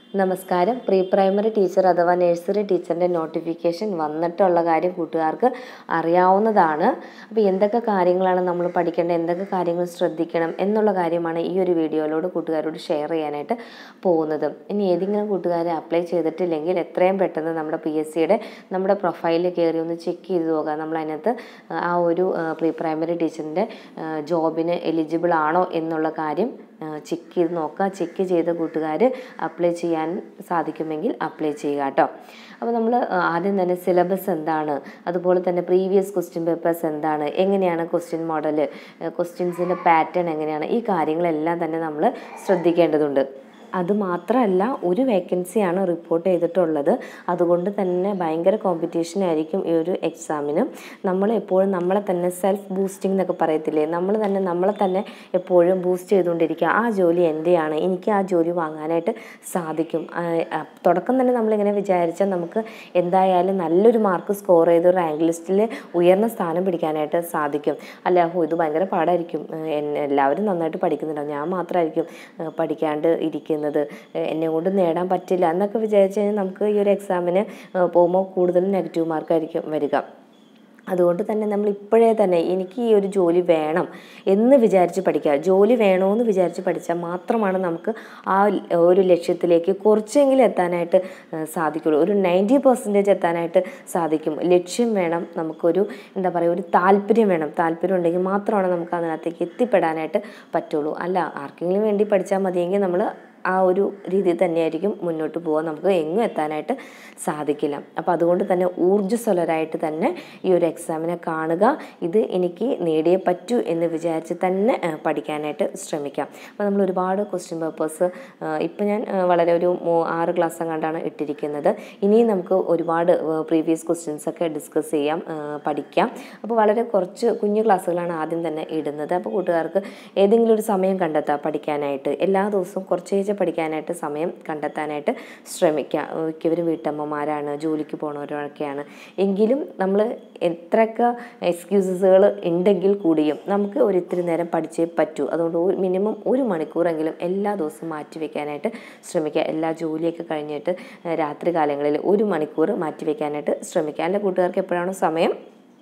നമസ്കാരം pre primary teacher അഥവാ nursery ടീച്ചറിൻ്റെ നോട്ടിഫിക്കേഷൻ വന്നിട്ടുള്ള കാര്യം കൂട്ടുകാർക്ക് അറിയാവുന്നതാണ് അപ്പോൾ എന്തൊക്കെ കാര്യങ്ങളാണ് നമ്മൾ പഠിക്കേണ്ടത് എന്തൊക്കെ കാര്യങ്ങൾ ശ്രദ്ധിക്കണം എന്നുള്ള കാര്യമാണ് ഈ ഒരു വീഡിയോയിലൂടെ കൂട്ടുകാരോട് ഷെയർ ചെയ്യാനായിട്ട് പോകുന്നത് ഇനി ഏതെങ്കിലും കൂട്ടുകാരെ അപ്ലൈ ചെയ്തിട്ടില്ലെങ്കിൽ എത്രയും പെട്ടെന്ന് നമ്മുടെ പി എസ് സിയുടെ നമ്മുടെ പ്രൊഫൈലിൽ കയറി ഒന്ന് ചെക്ക് ചെയ്ത് നോക്കുക നമ്മൾ അതിനകത്ത് ആ ഒരു പ്രീ പ്രൈമറി ടീച്ചറിൻ്റെ ജോബിന് എലിജിബിൾ ആണോ എന്നുള്ള കാര്യം ചെക്ക് ചെയ്ത് നോക്കുക ചെക്ക് ചെയ്ത കൂട്ടുകാർ അപ്ലൈ ചെയ്യാൻ സാധിക്കുമെങ്കിൽ അപ്ലൈ ചെയ്യുക കേട്ടോ അപ്പോൾ നമ്മൾ ആദ്യം തന്നെ സിലബസ് എന്താണ് അതുപോലെ തന്നെ പ്രീവിയസ് ക്വസ്റ്റ്യൻ പേപ്പേഴ്സ് എന്താണ് എങ്ങനെയാണ് ക്വസ്റ്റ്യൻ മോഡൽ ക്വസ്റ്റ്യൻസിൻ്റെ പാറ്റേൺ എങ്ങനെയാണ് ഈ കാര്യങ്ങളെല്ലാം തന്നെ നമ്മൾ ശ്രദ്ധിക്കേണ്ടതുണ്ട് അത് മാത്രമല്ല ഒരു വേക്കൻസിയാണ് റിപ്പോർട്ട് ചെയ്തിട്ടുള്ളത് അതുകൊണ്ട് തന്നെ ഭയങ്കര കോമ്പറ്റീഷൻ ആയിരിക്കും ഈ ഒരു എക്സാമിന് നമ്മൾ എപ്പോഴും നമ്മളെ തന്നെ സെൽഫ് ബൂസ്റ്റിംഗ് എന്നൊക്കെ പറയത്തില്ലേ നമ്മൾ തന്നെ നമ്മളെ തന്നെ എപ്പോഴും ബൂസ്റ്റ് ചെയ്തുകൊണ്ടിരിക്കുക ആ ജോലി എൻ്റെയാണ് എനിക്ക് ആ ജോലി വാങ്ങാനായിട്ട് സാധിക്കും തുടക്കം തന്നെ നമ്മളിങ്ങനെ വിചാരിച്ചാൽ നമുക്ക് എന്തായാലും നല്ലൊരു മാർക്ക് സ്കോർ ചെയ്ത് റാങ്ക് ലിസ്റ്റിൽ ഉയർന്ന സ്ഥാനം പിടിക്കാനായിട്ട് സാധിക്കും അല്ല ഹോ ഇത് ഭയങ്കര പാടായിരിക്കും എല്ലാവരും നന്നായിട്ട് പഠിക്കുന്നുണ്ടാവും ഞാൻ മാത്രമായിരിക്കും പഠിക്കാണ്ട് ഇരിക്കുന്നത് ചെയ്യുന്നത് എന്നെ കൊണ്ട് നേടാൻ പറ്റില്ല എന്നൊക്കെ വിചാരിച്ചു കഴിഞ്ഞാൽ നമുക്ക് ഈ ഒരു എക്സാമിന് പോകുമ്പോൾ കൂടുതലും നെഗറ്റീവ് മാർക്കായിരിക്കും വരിക അതുകൊണ്ട് തന്നെ നമ്മൾ ഇപ്പോഴേ തന്നെ എനിക്ക് ഈ ഒരു ജോലി വേണം എന്ന് വിചാരിച്ച് പഠിക്കുക ജോലി വേണമെന്ന് വിചാരിച്ച് പഠിച്ചാൽ മാത്രമാണ് നമുക്ക് ആ ഒരു ലക്ഷ്യത്തിലേക്ക് കുറച്ചെങ്കിലും എത്താനായിട്ട് സാധിക്കുള്ളൂ ഒരു നയൻറ്റി പെർസെൻറ്റേജ് എത്താനായിട്ട് സാധിക്കും ലക്ഷ്യം വേണം നമുക്കൊരു എന്താ പറയുക ഒരു താല്പര്യം വേണം താല്പര്യം ഉണ്ടെങ്കിൽ മാത്രമാണ് നമുക്ക് അതിനകത്തേക്ക് എത്തിപ്പെടാനായിട്ട് പറ്റുള്ളൂ അല്ല ആർക്കെങ്കിലും വേണ്ടി പഠിച്ചാൽ മതിയെങ്കിൽ നമ്മൾ ആ ഒരു രീതിയിൽ തന്നെയായിരിക്കും മുന്നോട്ട് പോകാൻ നമുക്ക് എങ്ങും എത്താനായിട്ട് സാധിക്കില്ല അപ്പോൾ അതുകൊണ്ട് തന്നെ ഊർജ്ജസ്വലരായിട്ട് തന്നെ ഈ ഒരു എക്സാമിനെ കാണുക ഇത് എനിക്ക് നേടിയേ പറ്റൂ എന്ന് വിചാരിച്ച് തന്നെ പഠിക്കാനായിട്ട് ശ്രമിക്കാം അപ്പോൾ നമ്മൾ ഒരുപാട് ക്വസ്റ്റ്യൻ പേപ്പേഴ്സ് ഇപ്പം ഞാൻ വളരെ ഒരു ആറ് ക്ലാസ് കണ്ടാണ് ഇട്ടിരിക്കുന്നത് ഇനിയും നമുക്ക് ഒരുപാട് പ്രീവിയസ് ക്വസ്റ്റ്യൻസ് ഒക്കെ ഡിസ്കസ് ചെയ്യാം പഠിക്കാം അപ്പോൾ വളരെ കുറച്ച് കുഞ്ഞു ക്ലാസ്സുകളാണ് ആദ്യം തന്നെ ഇടുന്നത് അപ്പോൾ കൂട്ടുകാർക്ക് ഏതെങ്കിലും ഒരു സമയം കണ്ടെത്താം പഠിക്കാനായിട്ട് എല്ലാ ദിവസവും കുറച്ചേ പഠിക്കാനായിട്ട് സമയം കണ്ടെത്താനായിട്ട് ശ്രമിക്കുക മിക്കവരും വീട്ടമ്മമാരാണ് ജോലിക്ക് പോണവരൊക്കെയാണ് എങ്കിലും നമ്മൾ എത്രയൊക്കെ എക്സ്ക്യൂസസുകൾ ഉണ്ടെങ്കിൽ കൂടിയും നമുക്ക് ഒരു ഇത്തിരി നേരം പഠിച്ചേ പറ്റൂ അതുകൊണ്ട് മിനിമം ഒരു മണിക്കൂറെങ്കിലും എല്ലാ ദിവസവും മാറ്റി വെക്കാനായിട്ട് ശ്രമിക്കുക എല്ലാ ജോലിയൊക്കെ കഴിഞ്ഞിട്ട് രാത്രി കാലങ്ങളിൽ ഒരു മണിക്കൂർ മാറ്റി വെക്കാനായിട്ട് ശ്രമിക്കുക എൻ്റെ കൂട്ടുകാർക്ക് എപ്പോഴാണോ സമയം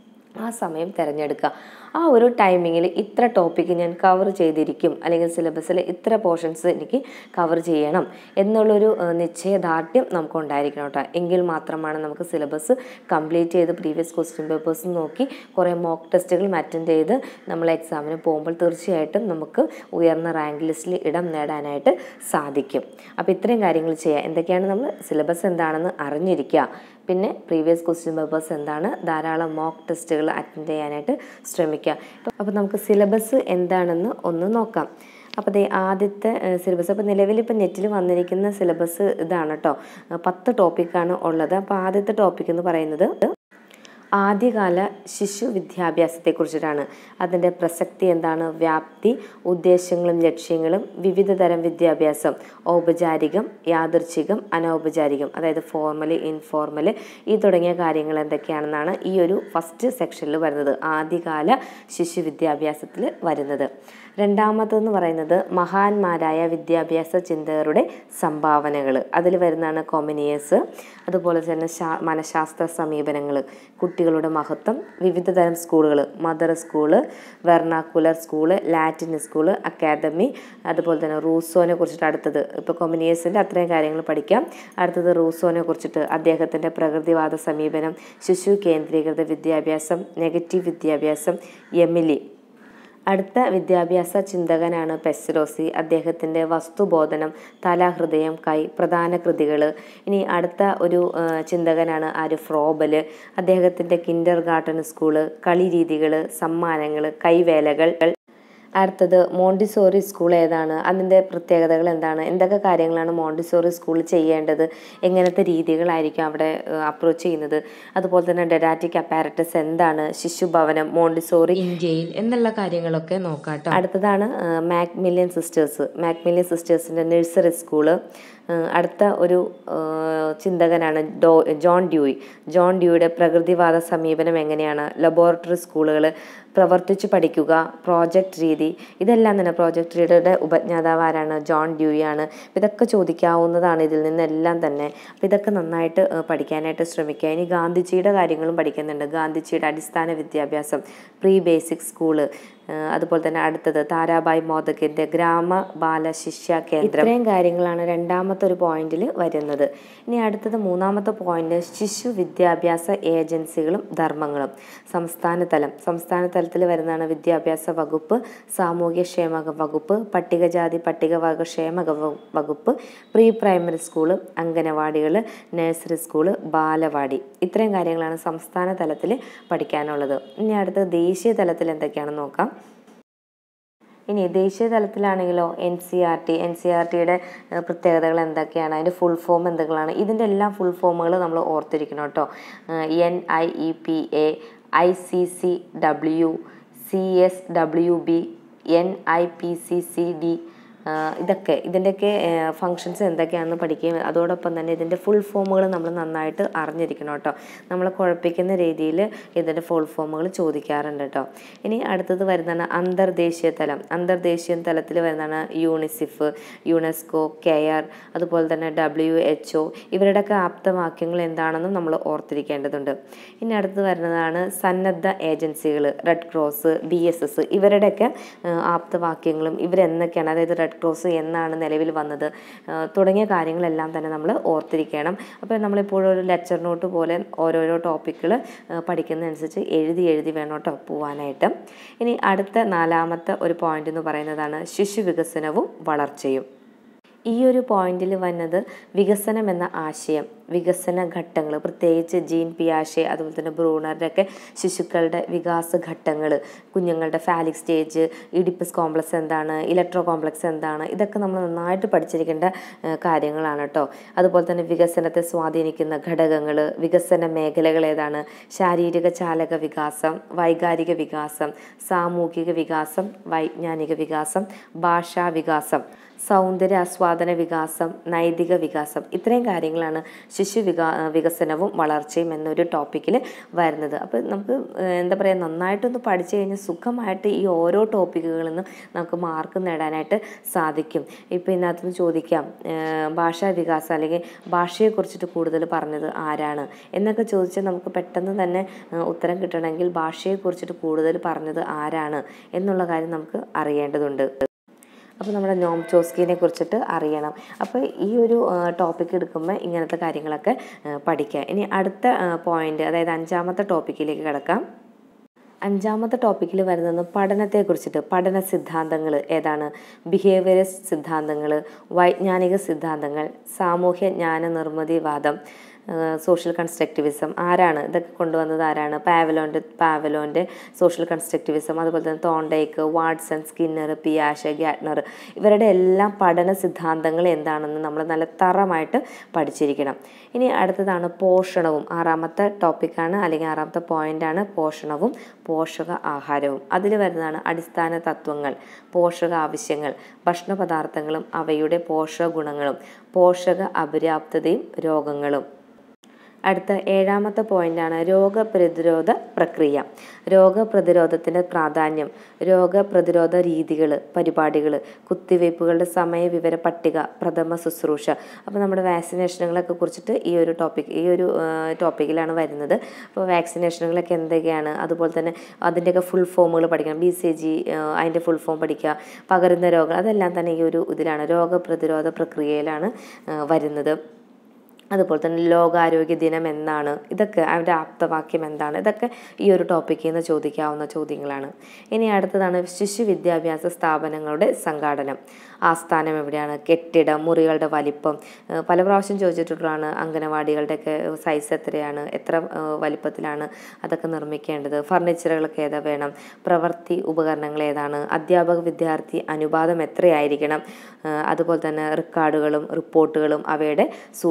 ആ സമയം തിരഞ്ഞെടുക്കുക ആ ഒരു ടൈമിങ്ങിൽ ഇത്ര ടോപ്പിക്ക് ഞാൻ കവർ ചെയ്തിരിക്കും അല്ലെങ്കിൽ സിലബസിൽ ഇത്ര പോർഷൻസ് എനിക്ക് കവർ ചെയ്യണം എന്നുള്ളൊരു നിശ്ചയദാർഢ്യം നമുക്ക് ഉണ്ടായിരിക്കണം കേട്ടോ എങ്കിൽ മാത്രമാണ് നമുക്ക് സിലബസ് കംപ്ലീറ്റ് ചെയ്ത് പ്രീവിയസ് ക്വസ്റ്റ്യൻ പേപ്പേഴ്സ് നോക്കി കുറേ മോക്ക് ടെസ്റ്റുകൾ അറ്റൻഡ് ചെയ്ത് നമ്മൾ എക്സാമിന് പോകുമ്പോൾ തീർച്ചയായിട്ടും നമുക്ക് ഉയർന്ന റാങ്ക് ലിസ്റ്റിൽ ഇടം നേടാനായിട്ട് സാധിക്കും അപ്പോൾ ഇത്രയും കാര്യങ്ങൾ ചെയ്യുക എന്തൊക്കെയാണ് നമ്മൾ സിലബസ് എന്താണെന്ന് അറിഞ്ഞിരിക്കുക പിന്നെ പ്രീവിയസ് ക്വസ്റ്റ്യൻ പേപ്പേഴ്സ് എന്താണ് ധാരാളം മോക്ക് ടെസ്റ്റുകൾ അറ്റൻഡ് ചെയ്യാനായിട്ട് ശ്രമിക്കുക അപ്പോൾ നമുക്ക് സിലബസ് എന്താണെന്ന് ഒന്ന് നോക്കാം അപ്പോൾ ദേ ആദ്യത്തെ സിലബസ് അപ്പോൾ നിലവിൽ ഇപ്പോൾ നെറ്റിൽ വന്നിരിക്കുന്ന സിലബസ് ഇതാണ് കേട്ടോ പത്ത് ടോപ്പിക്കാണ് ഉള്ളത് അപ്പോൾ ആദ്യത്തെ ടോപ്പിക് എന്ന് പറയുന്നത് ആദ്യകാല ശിശു വിദ്യാഭ്യാസത്തെക്കുറിച്ചിട്ടാണ് അതിൻ്റെ പ്രസക്തി എന്താണ് വ്യാപ്തി ഉദ്ദേശങ്ങളും ലക്ഷ്യങ്ങളും വിവിധ തരം വിദ്യാഭ്യാസം ഔപചാരികം യാദർച്ഛികം അനൗപചാരികം അതായത് ഫോർമൽ ഇൻഫോർമൽ ഈ തുടങ്ങിയ കാര്യങ്ങൾ എന്തൊക്കെയാണെന്നാണ് ഈ ഒരു ഫസ്റ്റ് സെക്ഷനിൽ വരുന്നത് ആദ്യകാല ശിശു വിദ്യാഭ്യാസത്തിൽ വരുന്നത് രണ്ടാമതെന്ന് പറയുന്നത് മഹാന്മാരായ വിദ്യാഭ്യാസ ചിന്തകരുടെ സംഭാവനകൾ അതിൽ വരുന്നതാണ് കൊമിനിയസ് അതുപോലെ തന്നെ ശാ മനഃശാസ്ത്ര സമീപനങ്ങൾ കുട്ടികളുടെ മഹത്വം വിവിധ തരം സ്കൂളുകൾ mother school vernacular school Latin school academy അതുപോലെ തന്നെ റൂസോനെ കുറിച്ചിട്ട് അടുത്തത് ഇപ്പോൾ കൊമിനിയസിൻ്റെ അത്രയും കാര്യങ്ങൾ പഠിക്കാം അടുത്തത് റൂസോനെ കുറിച്ചിട്ട് അദ്ദേഹത്തിൻ്റെ പ്രകൃതിവാദ സമീപനം ശിശു കേന്ദ്രീകൃത വിദ്യാഭ്യാസം നെഗറ്റീവ് വിദ്യാഭ്യാസം എമിലി അടുത്ത വിദ്യാഭ്യാസ ചിന്തകനാണ് പെസ്ലോസി അദ്ദേഹത്തിൻ്റെ വസ്തുബോധനം തല ഹൃദയം കൈ പ്രധാന കൃതികൾ ഇനി അടുത്ത ഒരു ചിന്തകനാണ് ആര് ഫ്രോബല് അദ്ദേഹത്തിൻ്റെ കിൻഡർ ഗാർട്ടൻ സ്കൂള് കളിരീതികൾ സമ്മാനങ്ങൾ കൈവേലകൾ അടുത്തത് മോണ്ടിസോറി സ്കൂൾ ഏതാണ് അതിൻ്റെ പ്രത്യേകതകൾ എന്താണ് എന്തൊക്കെ കാര്യങ്ങളാണ് മോണ്ടിസോറി സ്കൂളിൽ ചെയ്യേണ്ടത് എങ്ങനത്തെ രീതികളായിരിക്കും അവിടെ അപ്രോച്ച് ചെയ്യുന്നത് അതുപോലെ തന്നെ ഡെഡാറ്റിക് അപ്പാരറ്റസ് എന്താണ് ശിശുഭവനം മോണ്ടിസോറി ഇന്ത്യയിൽ എന്നുള്ള കാര്യങ്ങളൊക്കെ നോക്കാം അടുത്തതാണ് മാക്മില്യൻ സിസ്റ്റേഴ്സ് മാക്മില്യൻ സിസ്റ്റേഴ്സിൻ്റെ നഴ്സറി സ്കൂള് അടുത്ത ഒരു ചിന്തകനാണ് ഡോ ജോൺ ഡ്യൂയി ജോൺ ഡ്യൂയുടെ പ്രകൃതിവാദ സമീപനം എങ്ങനെയാണ് ലബോറട്ടറി സ്കൂളുകൾ പ്രവർത്തിച്ച് പഠിക്കുക പ്രോജക്റ്റ് രീതി ഇതെല്ലാം തന്നെ പ്രോജക്റ്റ് രീതിയുടെ ഉപജ്ഞാതാവ് ആരാണ് ജോൺ ഡ്യൂയി ആണ് അപ്പോൾ ഇതൊക്കെ ചോദിക്കാവുന്നതാണ് ഇതിൽ നിന്നെല്ലാം തന്നെ അപ്പോൾ ഇതൊക്കെ നന്നായിട്ട് ഏഹ്, പഠിക്കാനായിട്ട് ശ്രമിക്കുക ഇനി ഗാന്ധിജിയുടെ കാര്യങ്ങളും പഠിക്കുന്നുണ്ട് ഗാന്ധിജിയുടെ അടിസ്ഥാന വിദ്യാഭ്യാസം പ്രീ ബേസിക് സ്കൂള് ഏഹ്, അതുപോലെ തന്നെ അടുത്തത് താരാബായ് മോദകിൻ്റെ ഗ്രാമ ബാല ശിഷ്യ കേന്ദ്രം ഇത്രയും കാര്യങ്ങളാണ് രണ്ടാമത്തെ ഒരു പോയിന്റിൽ വരുന്നത് ഇനി അടുത്തത് മൂന്നാമത്തെ പോയിന്റ് ശിശു വിദ്യാഭ്യാസ ഏജൻസികളും ധർമ്മങ്ങളും സംസ്ഥാന തലം സംസ്ഥാന തലത്തിൽ വരുന്നതാണ് വിദ്യാഭ്യാസ വകുപ്പ് സാമൂഹ്യക്ഷേമ വകുപ്പ് പട്ടികജാതി പട്ടികവർഗ ക്ഷേമ വ- വകുപ്പ് പ്രീ പ്രൈമറി സ്കൂള് അംഗനവാടികൾ നഴ്സറി സ്കൂള് ബാലവാടി ഇത്രയും കാര്യങ്ങളാണ് സംസ്ഥാന തലത്തിൽ പഠിക്കാനുള്ളത് ഇനി അടുത്ത ദേശീയ തലത്തിൽ എന്തൊക്കെയാണെന്ന് നോക്കാം ഇനി ദേശീയ തലത്തിലാണെങ്കിലോ N C R T N C R ടിയുടെ പ്രത്യേകതകൾ എന്തൊക്കെയാണ് അതിൻ്റെ ഫുൾ ഫോം എന്തൊക്കെയാണ് ഇതിൻ്റെ എല്ലാം ഫുൾ ഫോമുകൾ നമ്മൾ ഓർത്തിരിക്കണം കേട്ടോ N I E P A I C C W C S W B N I P C C D ഇതൊക്കെ ഇതിൻ്റെയൊക്കെ ഫങ്ഷൻസ് എന്തൊക്കെയാണെന്ന് പഠിക്കുകയും അതോടൊപ്പം തന്നെ ഇതിൻ്റെ ഫുൾ ഫോമുകൾ നമ്മൾ നന്നായിട്ട് അറിഞ്ഞിരിക്കണം കേട്ടോ നമ്മളെ കുഴപ്പിക്കുന്ന രീതിയിൽ ഇതിൻ്റെ ഫുൾ ഫോമുകൾ ചോദിക്കാറുണ്ട് കേട്ടോ ഇനി അടുത്തത് വരുന്നതാണ് അന്തർദേശീയ തലം അന്തർദേശീയ തലത്തിൽ വരുന്നതാണ് യൂണിസിഫ് യുനെസ്കോ കെയർ അതുപോലെ തന്നെ ഡബ്ല്യു എച്ച് ഒ ഇവരുടെയൊക്കെ ആപ്തവാക്യങ്ങൾ എന്താണെന്നും നമ്മൾ ഓർത്തിരിക്കേണ്ടതുണ്ട് ഇനി അടുത്തത് വരുന്നതാണ് സന്നദ്ധ ഏജൻസികൾ Red Cross B S S ഇവരുടെയൊക്കെ ആ, ആപ്തവാക്യങ്ങളും ഇവരെന്നൊക്കെയാണ് അതായത് റെഡ് ക്രോസ് എന്നാണ് നിലവിൽ വന്നത് ആ, തുടങ്ങിയ കാര്യങ്ങളെല്ലാം തന്നെ നമ്മൾ ഓർത്തിരിക്കണം അപ്പോൾ നമ്മളിപ്പോഴും ഒരു ലെക്ചർ നോട്ട് പോലെ ഓരോരോ ടോപ്പിക്കുകൾ പഠിക്കുന്നതനുസരിച്ച് എഴുതി എഴുതി വേണം കേട്ടോ പോവാനായിട്ട് ഇനി അടുത്ത നാലാമത്തെ ഒരു പോയിന്റ് എന്ന് പറയുന്നതാണ് ശിശു വികസനവും വളർച്ചയും ഈ ഒരു പോയിന്റിൽ വന്നത് വികസനം എന്ന ആശയം വികസന ഘട്ടങ്ങൾ പ്രത്യേകിച്ച് ജീൻ പിയാഷെ അതുപോലെ തന്നെ ബ്രൂണറുടെ ഒക്കെ ശിശുക്കളുടെ വികാസ ഘട്ടങ്ങൾ കുഞ്ഞുങ്ങളുടെ ഫാലിക് സ്റ്റേജ് ഇഡിപ്പസ് കോംപ്ലക്സ് എന്താണ് ഇലക്ട്രോ കോംപ്ലക്സ് എന്താണ് ഇതൊക്കെ നമ്മൾ നന്നായിട്ട് പഠിച്ചിരിക്കേണ്ട ഏഹ്, കാര്യങ്ങളാണ് കേട്ടോ അതുപോലെ തന്നെ വികസനത്തെ സ്വാധീനിക്കുന്ന ഘടകങ്ങൾ വികസന മേഖലകൾ ഏതാണ് ശാരീരിക ചാലക വികാസം വൈകാരിക വികാസം സാമൂഹിക വികാസം വൈജ്ഞാനിക വികാസം ഭാഷാ വികാസം സൗന്ദര്യ ആസ്വാദന വികാസം നൈതിക വികാസം ഇത്രയും കാര്യങ്ങളാണ് ശിശു വികാ വികസനവും വളർച്ചയും എന്നൊരു ടോപ്പിക്കിൽ വരുന്നത് അപ്പോൾ നമുക്ക് ഏഹ്, എന്താ പറയുക നന്നായിട്ടൊന്ന് പഠിച്ചു കഴിഞ്ഞാൽ സുഖമായിട്ട് ഈ ഓരോ ടോപ്പിക്കുകളിൽ നിന്നും നമുക്ക് മാർക്ക് നേടാനായിട്ട് സാധിക്കും ഇപ്പോൾ ഇതിനകത്ത് നിന്ന് ചോദിക്കാം ഏഹ്, ഭാഷാ വികാസം അല്ലെങ്കിൽ ഭാഷയെക്കുറിച്ചിട്ട് കൂടുതൽ പറഞ്ഞത് ആരാണ് എന്നൊക്കെ ചോദിച്ചാൽ നമുക്ക് പെട്ടെന്ന് തന്നെ ഏഹ്, ഉത്തരം കിട്ടണമെങ്കിൽ ഭാഷയെക്കുറിച്ചിട്ട് കൂടുതൽ പറഞ്ഞത് ആരാണ് എന്നുള്ള കാര്യം നമുക്ക് അറിയേണ്ടതുണ്ട് അപ്പോൾ നമ്മുടെ നോം ചോസ്കിനെ കുറിച്ചിട്ട് അറിയണം അപ്പോൾ ഈ ഒരു ടോപ്പിക് എടുക്കുമ്പോൾ ഇങ്ങനത്തെ കാര്യങ്ങളൊക്കെ ആ, പഠിക്കുക ഇനി അടുത്ത പോയിന്റ് അതായത് അഞ്ചാമത്തെ ടോപ്പിക്കിലേക്ക് കിടക്കാം അഞ്ചാമത്തെ ടോപ്പിക്കിൽ വരുന്നത് പഠനത്തെക്കുറിച്ചിട്ട് പഠന സിദ്ധാന്തങ്ങൾ ഏതാണ് ബിഹേവിയറിസ്റ്റ് സിദ്ധാന്തങ്ങൾ വൈജ്ഞാനിക സിദ്ധാന്തങ്ങൾ സാമൂഹ്യ ജ്ഞാന നിർമ്മിതിവാദം സോഷ്യൽ കൺസ്ട്രക്റ്റിവിസം ആരാണ് ഇതൊക്കെ കൊണ്ടുവന്നത് ആരാണ് പാവലോൻ്റെ പാവലോൻ്റെ സോഷ്യൽ കൺസ്ട്രക്റ്റിവിസം അതുപോലെ തന്നെ തോണ്ടേക്ക് വാട്സൺ സ്കിന്നർ പിയാഷ ഗ്യാറ്റ്നർ ഇവരുടെ എല്ലാം പഠന സിദ്ധാന്തങ്ങൾ എന്താണെന്ന് നമ്മൾ നല്ല തറമായിട്ട് പഠിച്ചിരിക്കണം ഇനി അടുത്തതാണ് പോഷണവും ആറാമത്തെ ടോപ്പിക്കാണ് അല്ലെങ്കിൽ ആറാമത്തെ പോയിന്റാണ് പോഷണവും പോഷക ആഹാരവും അതിൽ വരുന്നതാണ് അടിസ്ഥാന തത്വങ്ങൾ പോഷക ആവശ്യങ്ങൾ ഭക്ഷണ പദാർത്ഥങ്ങളും അവയുടെ പോഷക ഗുണങ്ങളും പോഷക അപര്യാപ്തതയും രോഗങ്ങളും അടുത്ത ഏഴാമത്തെ പോയിന്റാണ് രോഗപ്രതിരോധ പ്രക്രിയ രോഗപ്രതിരോധത്തിൻ്റെ പ്രാധാന്യം രോഗപ്രതിരോധ രീതികൾ പരിപാടികൾ കുത്തിവയ്പ്പുകളുടെ സമയവിവര പട്ടിക പ്രഥമ ശുശ്രൂഷ അപ്പോൾ നമ്മുടെ വാക്സിനേഷനുകളൊക്കെ കുറിച്ചിട്ട് ഈ ഒരു ടോപ്പിക് ഈ ഒരു ടോപ്പിക്കിലാണ് വരുന്നത് അപ്പോൾ വാക്സിനേഷനുകളൊക്കെ എന്തൊക്കെയാണ് അതുപോലെ തന്നെ അതിൻ്റെയൊക്കെ ഫുൾ ഫോമുകൾ പഠിക്കണം ബി സി ജി അതിൻ്റെ ഫുൾ ഫോം പഠിക്കുക പകരുന്ന രോഗങ്ങൾ അതെല്ലാം തന്നെ ഈ ഒരു ഇതിലാണ് രോഗപ്രതിരോധ പ്രക്രിയയിലാണ് ആ, വരുന്നത് അതുപോലെ തന്നെ ലോകാരോഗ്യ ദിനം എന്നാണ് ഇതൊക്കെ അവരുടെ ആപ്തവാക്യം എന്താണ് ഇതൊക്കെ ഈ ഒരു ടോപ്പിക്കിൽ നിന്ന് ചോദിക്കാവുന്ന ചോദ്യങ്ങളാണ് ഇനി അടുത്തതാണ് ശിശു വിദ്യാഭ്യാസ സ്ഥാപനങ്ങളുടെ സംഘാടനം ആസ്ഥാനം എവിടെയാണ് കെട്ടിടം മുറികളുടെ വലിപ്പം ഏഹ് പല പ്രാവശ്യം ചോദിച്ചിട്ടുള്ളതാണ് അംഗനവാടികളുടെയൊക്കെ സൈസ് എത്രയാണ് എത്ര ഏഹ് വലിപ്പത്തിലാണ് അതൊക്കെ നിർമ്മിക്കേണ്ടത് ഫർണിച്ചറുകളൊക്കെ ഏതാ വേണം പ്രവൃത്തി ഉപകരണങ്ങൾ ഏതാണ് അധ്യാപക വിദ്യാർത്ഥി അനുപാതം എത്രയായിരിക്കണം ഏഹ് അതുപോലെ തന്നെ റെക്കോർഡുകളും റിപ്പോർട്ടുകളും അവയുടെ സൂക്ഷിപ്പും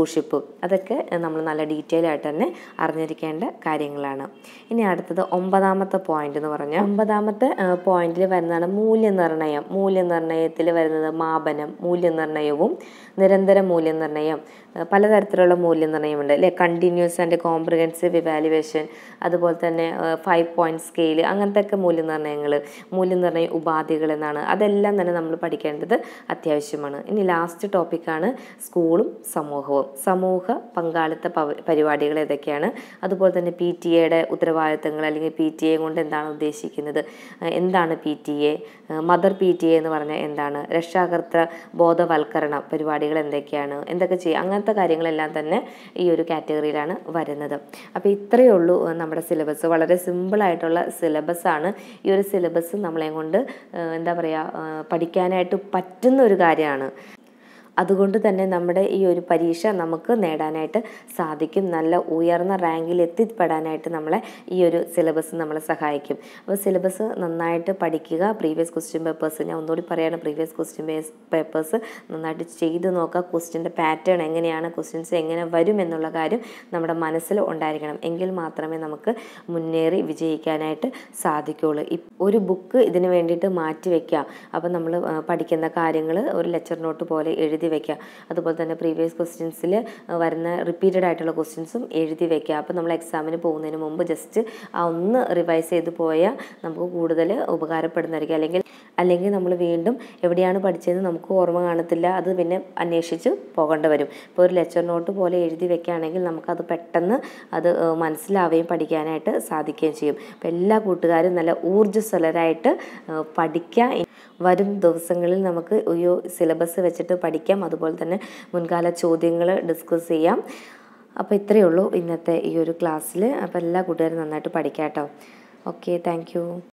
അതൊക്കെ നമ്മൾ നല്ല ഡീറ്റെയിൽ ആയിട്ട് തന്നെ അറിഞ്ഞിരിക്കേണ്ട കാര്യങ്ങളാണ് ഇനി അടുത്തത് ഒമ്പതാമത്തെ പോയിന്റ് എന്ന് പറഞ്ഞാൽ ഒമ്പതാമത്തെ പോയിന്റിൽ വരുന്നതാണ് മൂല്യനിർണ്ണയം മൂല്യനിർണ്ണയത്തിൽ വരുന്നത് മാപനം മൂല്യനിർണ്ണയവും നിരന്തര മൂല്യനിർണ്ണയം ഏഹ് പലതരത്തിലുള്ള മൂല്യനിർണ്ണയമുണ്ട് അല്ലെ കണ്ടിന്യൂസ് ആൻഡ് കോംപ്രിഹെൻസീവ് ഇവാലുവേഷൻ അതുപോലെ തന്നെ ഫൈവ് പോയിന്റ് സ്കെയിൽ അങ്ങനത്തെ ഒക്കെ മൂല്യനിർണ്ണയങ്ങൾ മൂല്യനിർണ്ണയ ഉപാധികൾ എന്നാണ് അതെല്ലാം തന്നെ നമ്മൾ പഠിക്കേണ്ടത് അത്യാവശ്യമാണ് ഇനി ലാസ്റ്റ് ടോപ്പിക്കാണ് സ്കൂളും സമൂഹവും സമൂഹ പങ്കാളിത്ത പവ- പരിപാടികൾ ഏതൊക്കെയാണ് അതുപോലെ തന്നെ പി ടി എയുടെ ഉത്തരവാദിത്തങ്ങൾ അല്ലെങ്കിൽ പി ടി എ കൊണ്ട് എന്താണ് ഉദ്ദേശിക്കുന്നത് ഏഹ് എന്താണ് P T A mother P T A എന്ന് പറഞ്ഞാൽ എന്താണ് രക്ഷാകർത്തൃ ബോധവൽക്കരണ പരിപാടികൾ എന്തൊക്കെയാണ് എന്തൊക്കെ ചെയ്യുക അങ്ങനത്തെ കാര്യങ്ങളെല്ലാം തന്നെ ഈ ഒരു കാറ്റഗറിയിലാണ് വരുന്നത് അപ്പോൾ ഇത്രയേ ഉള്ളൂ ഏഹ് നമ്മുടെ സിലബസ് വളരെ സിമ്പിളായിട്ടുള്ള സിലബസാണ് ഈ ഒരു സിലബസ് നമ്മളെ കൊണ്ട് ഏഹ് എന്താ പറയുക ഏഹ് പഠിക്കാനായിട്ട് പറ്റുന്ന ഒരു കാര്യമാണ് അതുകൊണ്ട് തന്നെ നമ്മുടെ ഈ ഒരു പരീക്ഷ നമുക്ക് നേടാനായിട്ട് സാധിക്കും നല്ല ഉയർന്ന റാങ്കിൽ എത്തിപ്പെടാനായിട്ട് നമ്മളെ ഈ ഒരു സിലബസ് നമ്മളെ സഹായിക്കും അപ്പോൾ സിലബസ് നന്നായിട്ട് പഠിക്കുക പ്രീവിയസ് ക്വസ്റ്റ്യൻ പേപ്പേഴ്സ് ഞാൻ ഒന്നുകൂടി പറയാണ് പ്രീവിയസ് ക്വസ്റ്റ്യൻ പേപ്പേഴ്സ് നന്നായിട്ട് ചെയ്ത് നോക്കുക ക്വസ്റ്റ്യൻ്റെ പാറ്റേൺ എങ്ങനെയാണ് ക്വസ്റ്റ്യൻസ് എങ്ങനെ വരും എന്നുള്ള കാര്യം നമ്മുടെ മനസ്സിൽ ഉണ്ടായിരിക്കണം എങ്കിൽ മാത്രമേ നമുക്ക് മുന്നേറി വിജയിക്കാനായിട്ട് സാധിക്കുകയുള്ളൂ ഇപ്- ഒരു ബുക്ക് ഇതിന് വേണ്ടിയിട്ട് മാറ്റി വെക്കുക അപ്പോൾ നമ്മൾ പഠിക്കുന്ന കാര്യങ്ങൾ ഒരു ലെക്ചർ നോട്ട് പോലെ എഴുതി വെക്കുക അതുപോലെ തന്നെ പ്രീവിയസ് ക്വസ്റ്റ്യൻസിൽ വരുന്ന റിപ്പീറ്റഡ് ആയിട്ടുള്ള ക്വസ്റ്റ്യൻസും എഴുതി വെക്കുക അപ്പോൾ നമ്മൾ എക്സാമിന് പോകുന്നതിന് മുമ്പ് ജസ്റ്റ് ആ ഒന്ന് റിവൈസ് ചെയ്ത് പോയാൽ നമുക്ക് കൂടുതൽ ഉപകാരപ്പെടുന്നതായിരിക്കും അല്ലെങ്കിൽ അല്ലെങ്കിൽ നമ്മൾ വീണ്ടും എവിടെയാണ് പഠിച്ചതെന്ന് നമുക്ക് ഓർമ്മ കാണത്തില്ല അത് പിന്നെ അന്വേഷിച്ച് പോകേണ്ടി വരും ഇപ്പോൾ ഒരു ലെക്ചർ നോട്ട് പോലെ എഴുതി വെക്കുകയാണെങ്കിൽ നമുക്കത് പെട്ടെന്ന് അത് ഏഹ്, മനസ്സിലാവുകയും പഠിക്കാനായിട്ട് സാധിക്കുകയും ചെയ്യും അപ്പോൾ എല്ലാ കൂട്ടുകാരും നല്ല ഊർജ്ജസ്വലരായിട്ട് ഏഹ്, പഠിക്കുക വരും ദിവസങ്ങളിൽ നമുക്ക് ഒരു സിലബസ് വെച്ചിട്ട് പഠിക്കാം അതുപോലെ തന്നെ മുൻകാല ചോദ്യങ്ങൾ ഡിസ്കസ് ചെയ്യാം അപ്പോൾ ഇത്രയേ ഉള്ളൂ ഇന്നത്തെ ഈ ഒരു ക്ലാസ്സിൽ അപ്പോൾ എല്ലാ കൂട്ടുകാരും നന്നായിട്ട് പഠിക്കാം കേട്ടോ ഓക്കെ താങ്ക്